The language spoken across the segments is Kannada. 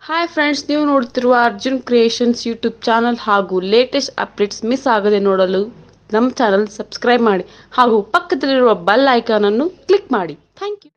ಹಾಯ್ ಫ್ರೆಂಡ್ಸ್ ನೀವು ನೋಡ್ತಿರುವ ಅರ್ಜುನ್ ಕ್ರಿಯೇಷನ್ಸ್ ಯೂಟ್ಯೂಬ್ ಚಾನಲ್ ಹಾಗೂ ಲೇಟೆಸ್ಟ್ ಅಪ್ಡೇಟ್ಸ್ ಮಿಸ್ ಆಗದೆ ನೋಡಲು ನಮ್ಮ ಚಾನಲ್ ಸಬ್ಸ್ಕ್ರೈಬ್ ಮಾಡಿ ಹಾಗೂ ಪಕ್ಕದಲ್ಲಿರುವ ಬೆಲ್ ಐಕಾನನ್ನು ಕ್ಲಿಕ್ ಮಾಡಿ ಥ್ಯಾಂಕ್ ಯು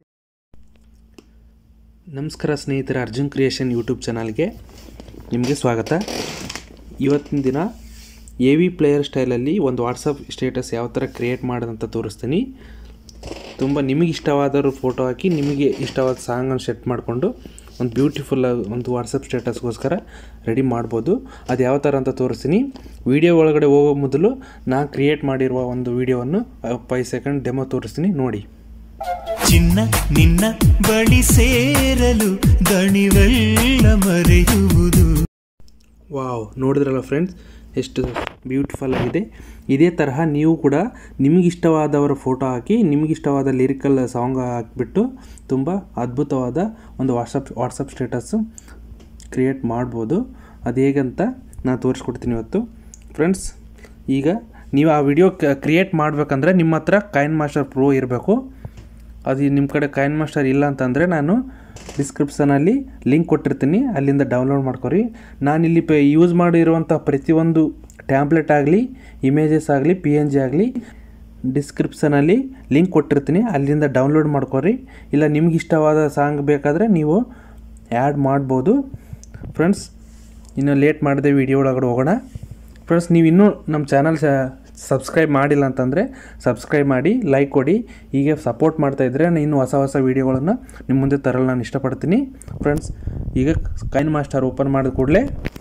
ನಮಸ್ಕಾರ ಸ್ನೇಹಿತರ ಅರ್ಜುನ್ ಕ್ರಿಯೇಷನ್ ಯೂಟ್ಯೂಬ್ ಚಾನಲ್ಗೆ ನಿಮಗೆ ಸ್ವಾಗತ ಇವತ್ತಿನ ದಿನ ಎ ವಿ ಪ್ಲೇಯರ್ ಸ್ಟೈಲಲ್ಲಿ ಒಂದು ವಾಟ್ಸಪ್ ಸ್ಟೇಟಸ್ ಯಾವ ಥರ ಕ್ರಿಯೇಟ್ ಮಾಡೋದಂತ ತೋರಿಸ್ತೀನಿ ತುಂಬ ನಿಮಗೆ ಇಷ್ಟವಾದವ್ರ ಫೋಟೋ ಹಾಕಿ ನಿಮಗೆ ಇಷ್ಟವಾದ ಸಾಂಗನ್ನು ಸೆಟ್ ಮಾಡಿಕೊಂಡು ಒಂದು ಬ್ಯೂಟಿಫುಲ್ ಒಂದು ವಾಟ್ಸಪ್ ಸ್ಟೇಟಸ್ಗೋಸ್ಕರ ರೆಡಿ ಮಾಡ್ಬೋದು ಅದು ಯಾವ ಥರ ಅಂತ ತೋರಿಸ್ತೀನಿ ವಿಡಿಯೋ ಒಳಗಡೆ ಹೋಗೋ ಮೊದಲು ನಾನು ಕ್ರಿಯೇಟ್ ಮಾಡಿರುವ ಒಂದು ವಿಡಿಯೋವನ್ನು ಫೈವ್ ಸೆಕೆಂಡ್ ಡೆಮೋ ತೋರಿಸ್ತೀನಿ ನೋಡಿ ಚಿನ್ನ ನಿನ್ನ ಬಳಿ ಸೇರಲು ದಣಿವೆಲ್ಲ ಮರೆಯುವುದು ವಾವ್ ನೋಡಿದ್ರಲ್ಲ ಫ್ರೆಂಡ್ಸ್ ಎಷ್ಟು ಬ್ಯೂಟಿಫುಲ್ ಆಗಿದೆ ಇದೇ ತರಹ ನೀವು ಕೂಡ ನಿಮಗಿಷ್ಟವಾದವರ ಫೋಟೋ ಹಾಕಿ ನಿಮಗಿಷ್ಟವಾದ ಲಿರಿಕಲ್ ಸಾಂಗ್ ಹಾಕಿಬಿಟ್ಟು ತುಂಬ ಅದ್ಭುತವಾದ ಒಂದು ವಾಟ್ಸಪ್ ವಾಟ್ಸಪ್ ಸ್ಟೇಟಸ್ಸು ಕ್ರಿಯೇಟ್ ಮಾಡ್ಬೋದು ಅದು ಹೇಗಂತ ನಾನು ತೋರಿಸ್ಕೊಡ್ತೀನಿ ಇವತ್ತು ಫ್ರೆಂಡ್ಸ್ ಈಗ ನೀವು ಆ ವಿಡಿಯೋ ಕ್ರಿಯೇಟ್ ಮಾಡಬೇಕಂದ್ರೆ ನಿಮ್ಮ ಹತ್ರ ಕೈನ್ ಮಾಸ್ಟರ್ ಪ್ರೋ ಇರಬೇಕು ಅದು ನಿಮ್ಮ ಕಡೆ ಕಾಯಿನ್ ಮಾಸ್ಟರ್ ಇಲ್ಲ ಅಂತಂದರೆ ನಾನು ಡಿಸ್ಕ್ರಿಪ್ಷನಲ್ಲಿ ಲಿಂಕ್ ಕೊಟ್ಟಿರ್ತೀನಿ ಅಲ್ಲಿಂದ ಡೌನ್ಲೋಡ್ ಮಾಡ್ಕೊರಿ ನಾನಿಲ್ಲಿ ಪ ಯೂಸ್ ಮಾಡಿರುವಂಥ ಪ್ರತಿಯೊಂದು ಟ್ಯಾಬ್ಲೆಟ್ ಆಗಲಿ ಇಮೇಜಸ್ ಆಗಲಿ ಪಿ ಎನ್ ಜಿ ಆಗಲಿ ಡಿಸ್ಕ್ರಿಪ್ಷನಲ್ಲಿ ಲಿಂಕ್ ಕೊಟ್ಟಿರ್ತೀನಿ ಅಲ್ಲಿಂದ ಡೌನ್ಲೋಡ್ ಮಾಡ್ಕೊರಿ ಇಲ್ಲ ನಿಮ್ಗೆ ಇಷ್ಟವಾದ ಸಾಂಗ್ ಬೇಕಾದರೆ ನೀವು ಆ್ಯಡ್ ಮಾಡ್ಬೋದು ಫ್ರೆಂಡ್ಸ್ ಇನ್ನು ಲೇಟ್ ಮಾಡಿದೆ ವಿಡಿಯೋ ಒಳಗಡೆ ಹೋಗೋಣ ಫ್ರೆಂಡ್ಸ್ ನೀವು ಇನ್ನೂ ನಮ್ಮ ಚಾನಲ್ ಸಬ್ಸ್ಕ್ರೈಬ್ ಮಾಡಿಲ್ಲ ಅಂತಂದರೆ ಸಬ್ಸ್ಕ್ರೈಬ್ ಮಾಡಿ ಲೈಕ್ ಕೊಡಿ ಹೀಗೆ ಸಪೋರ್ಟ್ ಮಾಡ್ತಾಯಿದ್ರೆ ಇನ್ನೂ ಹೊಸ ಹೊಸ ವೀಡಿಯೋಗಳನ್ನು ನಿಮ್ಮ ಮುಂದೆ ತರಲು ನಾನು ಇಷ್ಟಪಡ್ತೀನಿ ಫ್ರೆಂಡ್ಸ್ ಈಗ ಕೈನ್ ಮಾಸ್ಟರ್ ಓಪನ್ ಮಾಡಿದ ಕೂಡಲೇ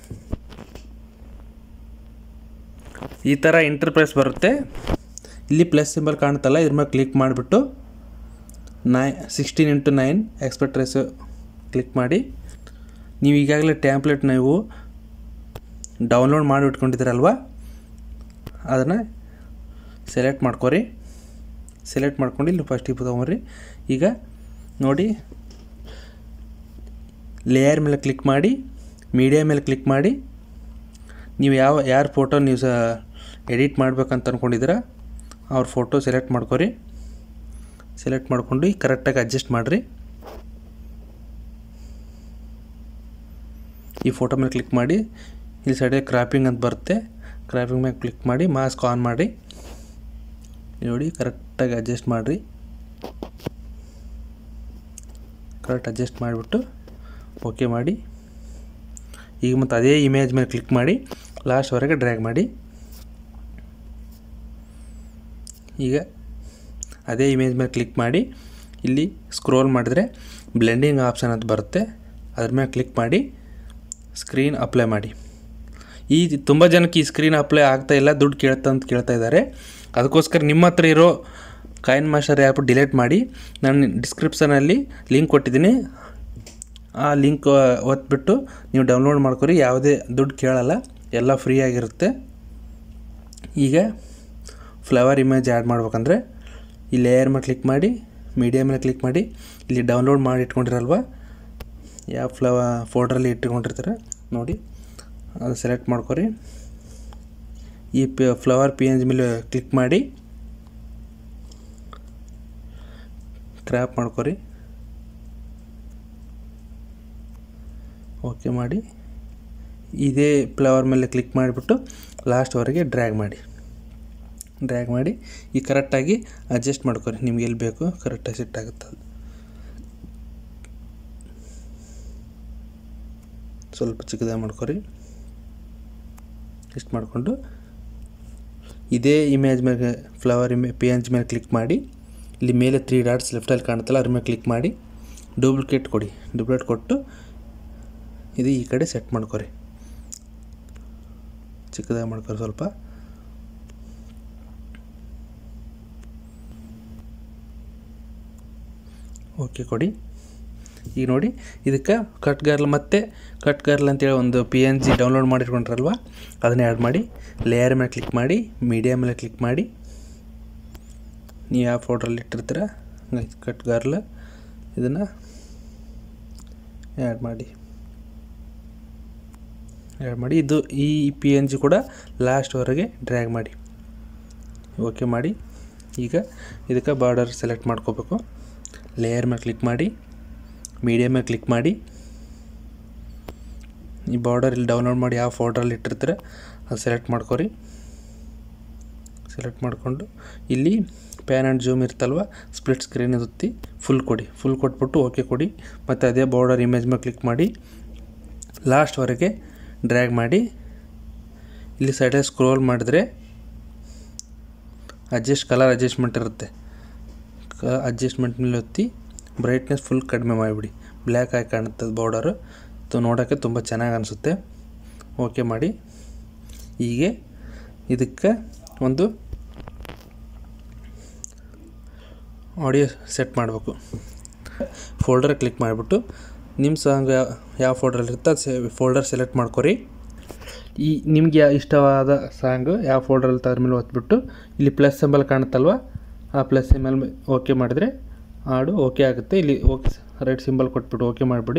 ಈ ಥರ ಇಂಟರ್ಪ್ರೆಸ್ ಬರುತ್ತೆ ಇಲ್ಲಿ ಪ್ಲಸ್ ಸಿಂಬಲ್ ಕಾಣುತ್ತಲ್ಲ ಇದ್ರ ಮೇಲೆ ಕ್ಲಿಕ್ ಮಾಡಿಬಿಟ್ಟು ನೈ sixteen into nine aspect ratio click ಮಾಡಿ ನೀವು ಈಗಾಗಲೇ ಟ್ಯಾಂಪ್ಲೆಟ್ ನೀವು ಡೌನ್ಲೋಡ್ ಮಾಡಿ ಇಟ್ಕೊಂಡಿದ್ದೀರಲ್ವ ಅದನ್ನು ಸೆಲೆಕ್ಟ್ ಮಾಡ್ಕೊರಿ ಸೆಲೆಕ್ಟ್ ಮಾಡ್ಕೊಂಡು ಇಲ್ಲಿ ಫಸ್ಟಿಗೆ ತೊಗೊಂಬರ್ರಿ ಈಗ ನೋಡಿ ಲೇಯರ್ ಮೇಲೆ ಕ್ಲಿಕ್ ಮಾಡಿ ಮೀಡಿಯಾ ಮೇಲೆ ಕ್ಲಿಕ್ ಮಾಡಿ ನೀವು ಯಾವ ಯಾರ ಫೋಟೋ ನೀವು ಸ ಎಡಿಟ್ ಮಾಡ್ಬೇಕಂತ ಅಂದ್ಕೊಂಡಿದ್ದೀರ ಅವ್ರ ಫೋಟೋ ಸೆಲೆಕ್ಟ್ ಮಾಡ್ಕೊರಿ ಸೆಲೆಕ್ಟ್ ಮಾಡ್ಕೊಂಡು ಕರೆಕ್ಟಾಗಿ ಅಡ್ಜಸ್ಟ್ ಮಾಡಿರಿ ಈ ಫೋಟೋ ಮೇಲೆ ಕ್ಲಿಕ್ ಮಾಡಿ ಇಲ್ಲಿ ಸೈಡಲ್ಲಿ ಕ್ರಾಪಿಂಗ್ ಅಂತ ಬರುತ್ತೆ ಕ್ರಾಪಿಂಗ್ ಮೇಲೆ ಕ್ಲಿಕ್ ಮಾಡಿ ಮಾಸ್ಕ್ ಆನ್ ಮಾಡಿ ನೋಡಿ ಕರೆಕ್ಟಾಗಿ ಅಡ್ಜಸ್ಟ್ ಮಾಡಿರಿ ಕರೆಕ್ಟ್ ಅಡ್ಜಸ್ಟ್ ಮಾಡಿಬಿಟ್ಟು ಓಕೆ ಮಾಡಿ ಈಗ ಮತ್ತು ಅದೇ ಇಮೇಜ್ ಮೇಲೆ ಕ್ಲಿಕ್ ಮಾಡಿ ಲಾಸ್ಟ್ವರೆಗೆ ಡ್ರ್ಯಾಗ್ ಮಾಡಿ ಈಗ ಅದೇ ಇಮೇಜ್ ಮೇಲೆ ಕ್ಲಿಕ್ ಮಾಡಿ ಇಲ್ಲಿ ಸ್ಕ್ರೋಲ್ ಮಾಡಿದ್ರೆ ಬ್ಲೆಂಡಿಂಗ್ ಆಪ್ಷನ್ ಅಂತ ಬರುತ್ತೆ ಅದ್ರ ಮೇಲೆ ಕ್ಲಿಕ್ ಮಾಡಿ ಸ್ಕ್ರೀನ್ ಅಪ್ಲೈ ಮಾಡಿ ಈ ತುಂಬ ಜನಕ್ಕೆ ಈ ಸ್ಕ್ರೀನ್ ಅಪ್ಲೈ ಆಗ್ತಾ ಇಲ್ಲ ದುಡ್ಡು ಕೇಳ್ತಾ ಅಂತ ಕೇಳ್ತಾ ಇದ್ದಾರೆ ಅದಕ್ಕೋಸ್ಕರ ನಿಮ್ಮ ಹತ್ರ ಇರೋ ಕಾಯಿನ್ ಮಾಸ್ಟರ್ ಆ್ಯಪ್ ಡಿಲೀಟ್ ಮಾಡಿ ನಾನು ಡಿಸ್ಕ್ರಿಪ್ಷನಲ್ಲಿ ಲಿಂಕ್ ಕೊಟ್ಟಿದ್ದೀನಿ ಆ ಲಿಂಕ್ ಒತ್ಬಿಟ್ಟು ನೀವು ಡೌನ್ಲೋಡ್ ಮಾಡ್ಕೊರಿ ಯಾವುದೇ ದುಡ್ಡು ಕೇಳಲ್ಲ ಎಲ್ಲ ಫ್ರೀ ಆಗಿರುತ್ತೆ ಈಗ ಫ್ಲವರ್ ಇಮೇಜ್ ಆ್ಯಡ್ ಮಾಡ್ಬೇಕಂದ್ರೆ ಈ ಲೇಯರ್ ಮೇಲೆ ಕ್ಲಿಕ್ ಮಾಡಿ ಮೀಡಿಯಾ ಮೇಲೆ ಕ್ಲಿಕ್ ಮಾಡಿ ಇಲ್ಲಿ ಡೌನ್ಲೋಡ್ ಮಾಡಿ ಇಟ್ಕೊಂಡಿರಲ್ವ ಯಾವ ಫ್ಲವ ಫೋಲ್ಡ್ರಲ್ಲಿ ಇಟ್ಕೊಂಡಿರ್ತಾರೆ ನೋಡಿ ಅದು ಸೆಲೆಕ್ಟ್ ಮಾಡ್ಕೊರಿ ಈ P flower P N G ಮೇಲೆ ಕ್ಲಿಕ್ ಮಾಡಿ ಕ್ರ್ಯಾಪ್ ಮಾಡ್ಕೊರಿ ಓಕೆ ಮಾಡಿ ಇದೇ ಫ್ಲವರ್ ಮೇಲೆ ಕ್ಲಿಕ್ ಮಾಡಿಬಿಟ್ಟು ಲಾಸ್ಟ್ವರೆಗೆ ಡ್ರ್ಯಾಗ್ ಮಾಡಿ ಡ್ರ್ಯಾಗ್ ಮಾಡಿ ಈ ಕರೆಕ್ಟಾಗಿ ಅಡ್ಜಸ್ಟ್ ಮಾಡ್ಕೊರಿ ನಿಮ್ಗೆ ಎಲ್ಲಿ ಬೇಕು ಕರೆಕ್ಟಾಗಿ ಸೆಟ್ ಆಗುತ್ತೆ ಅದು ಸ್ವಲ್ಪ ಚಿಕ್ಕದಾಗಿ ಮಾಡ್ಕೊರಿ ಇಷ್ಟು ಮಾಡಿಕೊಂಡು ಇದೇ ಇಮೇಜ್ ಮೇಲೆ ಫ್ಲವರ್ ಇಮೇ ಪಿ ಎನ್ ಜಿ ಮೇಲೆ ಕ್ಲಿಕ್ ಮಾಡಿ ಇಲ್ಲಿ ಮೇಲೆ ತ್ರೀ ಡಾಟ್ಸ್ ಲೆಫ್ಟಲ್ಲಿ ಕಾಣುತ್ತಲ್ಲ ಅದ್ರ ಮೇಲೆ ಕ್ಲಿಕ್ ಮಾಡಿ ಡೂಪ್ಲಿಕೇಟ್ ಕೊಡಿ ಡೂಪ್ಲಿಕೇಟ್ ಕೊಟ್ಟು ಇದು ಈ ಕಡೆ ಸೆಟ್ ಮಾಡ್ಕೊರಿ ಚಿಕ್ಕದಾಗಿ ಮಾಡ್ಕೊರಿ ಸ್ವಲ್ಪ ಓಕೆ ಕೊಡಿ ಈಗ ನೋಡಿ ಇದಕ್ಕೆ ಕಟ್ ಗರ್ಲ್ ಮತ್ತು ಕಟ್ ಗರ್ಲ್ ಅಂತೇಳಿ ಒಂದು ಪಿ ಎನ್ ಜಿ ಡೌನ್ಲೋಡ್ ಮಾಡಿಟ್ಕೊಂಡ್ರಲ್ವ ಅದನ್ನ ಆ್ಯಡ್ ಮಾಡಿ ಲೇಯರ್ ಮೇಲೆ ಕ್ಲಿಕ್ ಮಾಡಿ ಮೀಡಿಯಾ ಮೇಲೆ ಕ್ಲಿಕ್ ಮಾಡಿ ನೀವು ಯಾವ ಫೋಟೋಲ್ಲಿ ಇಟ್ಟಿರ್ತೀರ ಕಟ್ ಗರ್ಲ್ ಇದನ್ನು ಆ್ಯಡ್ ಮಾಡಿ ಆ್ಯಡ್ ಮಾಡಿ ಇದು ಈ ಪಿ ಎನ್ ಜಿ ಕೂಡ ಲಾಸ್ಟ್ವರೆಗೆ ಡ್ರ್ಯಾಗ್ ಮಾಡಿ ಓಕೆ ಮಾಡಿ ಈಗ ಇದಕ್ಕೆ ಬಾರ್ಡರ್ ಸೆಲೆಕ್ಟ್ ಮಾಡ್ಕೋಬೇಕು ಲೇಯರ್ ಮೇಲೆ ಕ್ಲಿಕ್ ಮಾಡಿ ಮೀಡಿಯಾ ಮೇಲೆ ಕ್ಲಿಕ್ ಮಾಡಿ ಈ ಬಾರ್ಡರ್ ಇಲ್ಲಿ ಡೌನ್ಲೋಡ್ ಮಾಡಿ ಯಾವ ಫೋಲ್ಡ್ರಲ್ಲಿ ಇಟ್ಟಿರ್ತೀರ ಅದು ಸೆಲೆಕ್ಟ್ ಮಾಡ್ಕೊರಿ ಸೆಲೆಕ್ಟ್ ಮಾಡಿಕೊಂಡು ಇಲ್ಲಿ ಪ್ಯಾನ್ ಆ್ಯಂಡ್ ಜೂಮ್ ಇರ್ತಲ್ವ ಸ್ಪ್ಲಿಟ್ ಸ್ಕ್ರೀನ್ ಒತ್ತಿ ಫುಲ್ ಕೊಡಿ ಫುಲ್ ಕೊಟ್ಬಿಟ್ಟು ಓಕೆ ಕೊಡಿ ಮತ್ತು ಅದೇ ಬಾರ್ಡರ್ ಇಮೇಜ್ ಮೇಲೆ ಕ್ಲಿಕ್ ಮಾಡಿ ಲಾಸ್ಟ್ವರೆಗೆ ಡ್ರ್ಯಾಗ್ ಮಾಡಿ ಇಲ್ಲಿ ಸೈಡಲ್ಲಿ ಸ್ಕ್ರೋಲ್ ಮಾಡಿದ್ರೆ ಅಡ್ಜಸ್ಟ್ ಕಲರ್ ಅಡ್ಜಸ್ಟ್ಮೆಂಟ್ ಇರುತ್ತೆ ಕ ಅಡ್ಜಸ್ಟ್ಮೆಂಟ್ ಮೇಲೆ ಒತ್ತಿ ಬ್ರೈಟ್ನೆಸ್ ಫುಲ್ ಕಡಿಮೆ ಮಾಡಿಬಿಡಿ ಬ್ಲ್ಯಾಕ್ ಆಗಿ ಕಾಣುತ್ತೆ ಬಾರ್ಡರು ತು ನೋಡೋಕ್ಕೆ ತುಂಬ ಚೆನ್ನಾಗಿ ಅನಿಸುತ್ತೆ ಓಕೆ ಮಾಡಿ ಹೀಗೆ ಇದಕ್ಕೆ ಒಂದು ಆಡಿಯೋ ಸೆಟ್ ಮಾಡಬೇಕು ಫೋಲ್ಡರ್ ಕ್ಲಿಕ್ ಮಾಡಿಬಿಟ್ಟು ನಿಮ್ಮ ಸಾಂಗ್ ಯಾವ ಫೋಲ್ಡ್ರಲ್ಲಿ ಇರುತ್ತೆ ಅದು ಸೆ ಫೋಲ್ಡರ್ ಸೆಲೆಕ್ಟ್ ಮಾಡ್ಕೊರಿ ಈ ನಿಮಗೆ ಇಷ್ಟವಾದ ಸಾಂಗು ಯಾವ ಫೋಲ್ಡ್ರಲ್ಲಿ ಅದ್ರ ಮೇಲೆ ಒತ್ಬಿಟ್ಟು ಇಲ್ಲಿ ಪ್ಲಸ್ ಸಿಂಬಲ್ ಕಾಣುತ್ತಲ್ವ ಆ ಪ್ಲಸ್ ಸಿಂಬಲ್ ಓಕೆ ಮಾಡಿದರೆ ಹಾಡು ಓಕೆ ಆಗುತ್ತೆ ಇಲ್ಲಿ ಓಕೆ ರೈಟ್ ಸಿಂಬಲ್ ಕೊಟ್ಬಿಟ್ಟು ಓಕೆ ಮಾಡಿಬಿಡಿ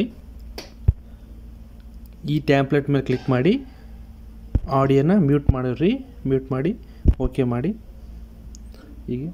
ಈ ಟ್ಯಾಂಪ್ಲೆಟ್ ಮೇಲೆ ಕ್ಲಿಕ್ ಮಾಡಿ ಆಡಿಯೋನ ಮ್ಯೂಟ್ ಮಾಡಿರಿ ಮ್ಯೂಟ್ ಮಾಡಿ ಓಕೆ ಮಾಡಿ ಹೀಗೆ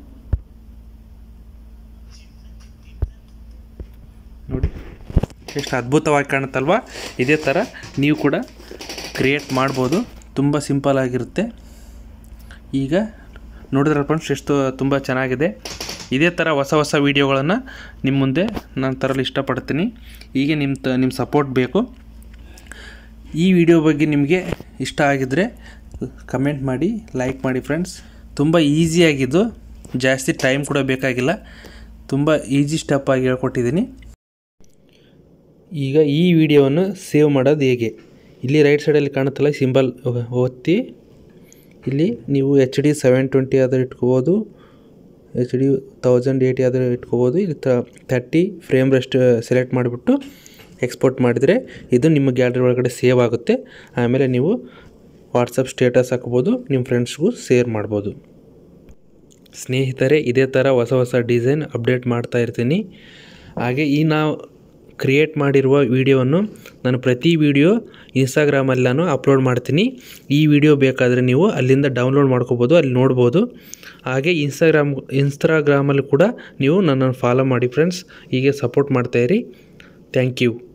ನೋಡಿ ಎಷ್ಟು ಅದ್ಭುತವಾಗಿ ಕಾಣುತ್ತಲ್ವ ಇದೇ ಥರ ನೀವು ಕೂಡ ಕ್ರಿಯೇಟ್ ಮಾಡ್ಬೋದು ತುಂಬ ಸಿಂಪಲ್ ಆಗಿರುತ್ತೆ ಈಗ ನೋಡಿದ್ರೆ ಫ್ರೆಂಡ್ಸ್ ಎಷ್ಟು ತುಂಬ ಚೆನ್ನಾಗಿದೆ ಇದೇ ಥರ ಹೊಸ ಹೊಸ ವೀಡಿಯೋಗಳನ್ನು ನಿಮ್ಮ ಮುಂದೆ ನಾನು ತರಲು ಇಷ್ಟಪಡ್ತೀನಿ ಹೀಗೆ ನಿಮ್ಮ ತ ನಿಮ್ಮ ಸಪೋರ್ಟ್ ಬೇಕು ಈ ವಿಡಿಯೋ ಬಗ್ಗೆ ನಿಮಗೆ ಇಷ್ಟ ಆಗಿದ್ದರೆ ಕಮೆಂಟ್ ಮಾಡಿ ಲೈಕ್ ಮಾಡಿ ಫ್ರೆಂಡ್ಸ್ ತುಂಬ ಈಸಿಯಾಗಿದ್ದು ಜಾಸ್ತಿ ಟೈಮ್ ಕೂಡ ಬೇಕಾಗಿಲ್ಲ ತುಂಬ ಈಸಿ ಸ್ಟೆಪ್ ಆಗಿ ಹೇಳ್ಕೊಟ್ಟಿದ್ದೀನಿ ಈಗ ಈ ವಿಡಿಯೋವನ್ನು ಸೇವ್ ಮಾಡೋದು ಹೇಗೆ ಇಲ್ಲಿ ರೈಟ್ ಸೈಡಲ್ಲಿ ಕಾಣುತ್ತಲ್ಲ ಸಿಂಬಲ್ ಒತ್ತಿ ಇಲ್ಲಿ ನೀವು ಎಚ್ ಡಿ ಸೆವೆನ್ ಟ್ವೆಂಟಿ ಆದರೂ ಇಟ್ಕೋಬೋದು ಎಚ್ ಡಿ ತೌಸಂಡ್ ಏಯ್ಟಿ ಆದರೂ ಇಟ್ಕೋಬೋದು ಇಲ್ಲಿ ತರ್ಟಿ ಫ್ರೇಮ್ ರೆಸ್ಟ್ ಸೆಲೆಕ್ಟ್ ಮಾಡಿಬಿಟ್ಟು ಎಕ್ಸ್ಪೋರ್ಟ್ ಮಾಡಿದರೆ ಇದು ನಿಮ್ಮ ಗ್ಯಾಲರಿ ಒಳಗಡೆ ಸೇವ್ ಆಗುತ್ತೆ ಆಮೇಲೆ ನೀವು ವಾಟ್ಸಪ್ ಸ್ಟೇಟಸ್ ಹಾಕ್ಬೋದು ನಿಮ್ಮ ಫ್ರೆಂಡ್ಸ್ಗೂ ಶೇರ್ ಮಾಡ್ಬೋದು ಸ್ನೇಹಿತರೆ ಇದೇ ಥರ ಹೊಸ ಹೊಸ ಡಿಸೈನ್ ಅಪ್ಡೇಟ್ ಮಾಡ್ತಾ ಇರ್ತೀನಿ ಹಾಗೆ ಈ ನಾವು ಕ್ರಿಯೇಟ್ ಮಾಡಿರುವ ವಿಡಿಯೋವನ್ನು ನಾನು ಪ್ರತಿ ವಿಡಿಯೋ ಇನ್ಸ್ಟಾಗ್ರಾಮಲ್ಲಿ ನಾನು ಅಪ್ಲೋಡ್ ಮಾಡ್ತೀನಿ ಈ ವಿಡಿಯೋ ಬೇಕಾದರೆ ನೀವು ಅಲ್ಲಿಂದ ಡೌನ್ಲೋಡ್ ಮಾಡ್ಕೋಬೋದು ಅಲ್ಲಿ ನೋಡ್ಬೋದು ಹಾಗೆ ಇನ್ಸ್ಟಾಗ್ರಾಮ್ ಇನ್ಸ್ಟಾಗ್ರಾಮಲ್ಲಿ ಕೂಡ ನೀವು ನನ್ನನ್ನು ಫಾಲೋ ಮಾಡಿ ಫ್ರೆಂಡ್ಸ್ ಹೀಗೆ ಸಪೋರ್ಟ್ ಮಾಡ್ತಾಯಿರಿ ಥ್ಯಾಂಕ್ ಯು